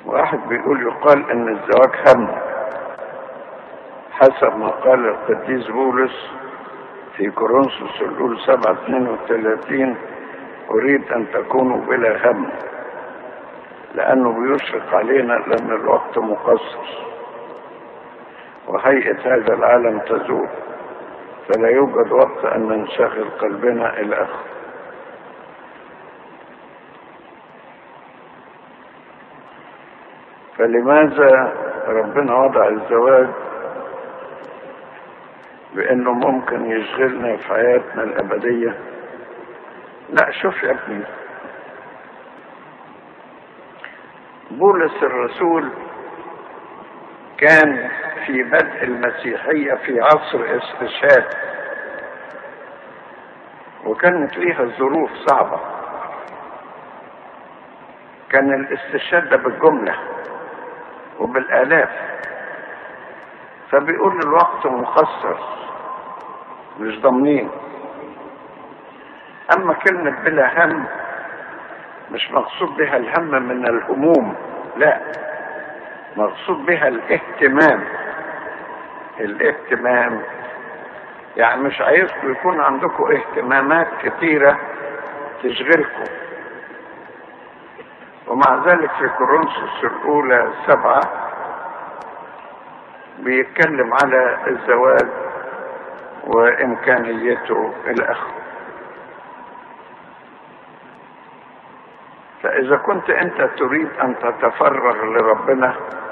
واحد بيقول يقال ان الزواج هم حسب ما قال القديس بولس في كورنثوس الاولى 7 32 اريد ان تكونوا بلا هم لانه بيشفق علينا لان الوقت مقصر وهيئه هذا العالم تزول فلا يوجد وقت ان ننشغل قلبنا الى اخره فلماذا ربنا وضع الزواج بانه ممكن يشغلنا في حياتنا الابديه لا شوف يا ابني بولس الرسول كان في بدء المسيحيه في عصر استشهاد وكانت ليها ظروف صعبه كان الاستشهاد ده بالجمله وبالالاف فبيقول الوقت مخصص مش ضامنين اما كلمة بلا هم مش مقصود بها الهم من الهموم لا مقصود بها الاهتمام الاهتمام يعني مش عايزكم يكون عندكم اهتمامات كثيرة تشغلكم ومع ذلك في كورنثوس الأولى سبعة بيتكلم على الزواج وإمكانيته إلى آخره فإذا كنت أنت تريد أن تتفرغ لربنا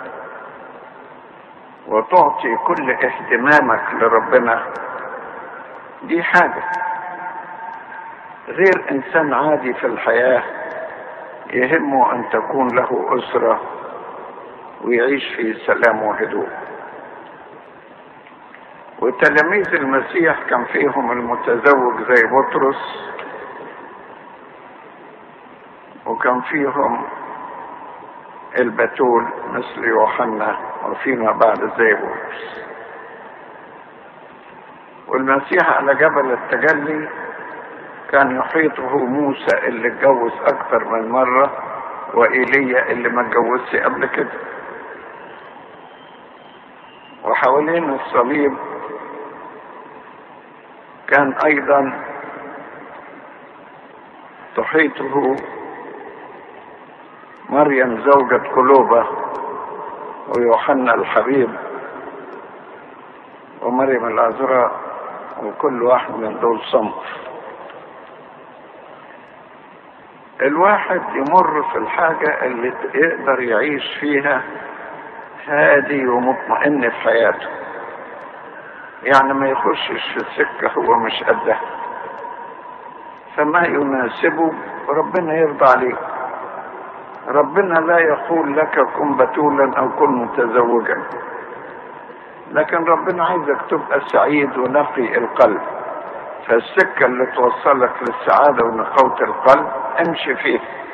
وتعطي كل اهتمامك لربنا دي حاجة غير إنسان عادي في الحياة يهمه أن تكون له أسرة ويعيش في سلام وهدوء وتلاميذ المسيح كان فيهم المتزوج زي بطرس وكان فيهم البتول مثل يوحنا وفيما بعد زي بولس والمسيح على جبل التجلي كان يحيطه موسى اللي اتجوز اكتر من مرة وإيليا اللي ما اتجوزش قبل كده وحوالين الصليب كان ايضا تحيطه مريم زوجة قلوبة ويوحنا الحبيب ومريم العذراء وكل واحد من دول صنف الواحد يمر في الحاجة اللي يقدر يعيش فيها هادي ومطمئن في حياته يعني ما يخشش في السكة هو مش قدها فما يناسبه ربنا يرضى عليه ربنا لا يقول لك كن بتولا او كن متزوجا لكن ربنا عايزك تبقى سعيد ونقي القلب فالسكة اللي توصلك للسعادة ونقاوة القلب امشي فيها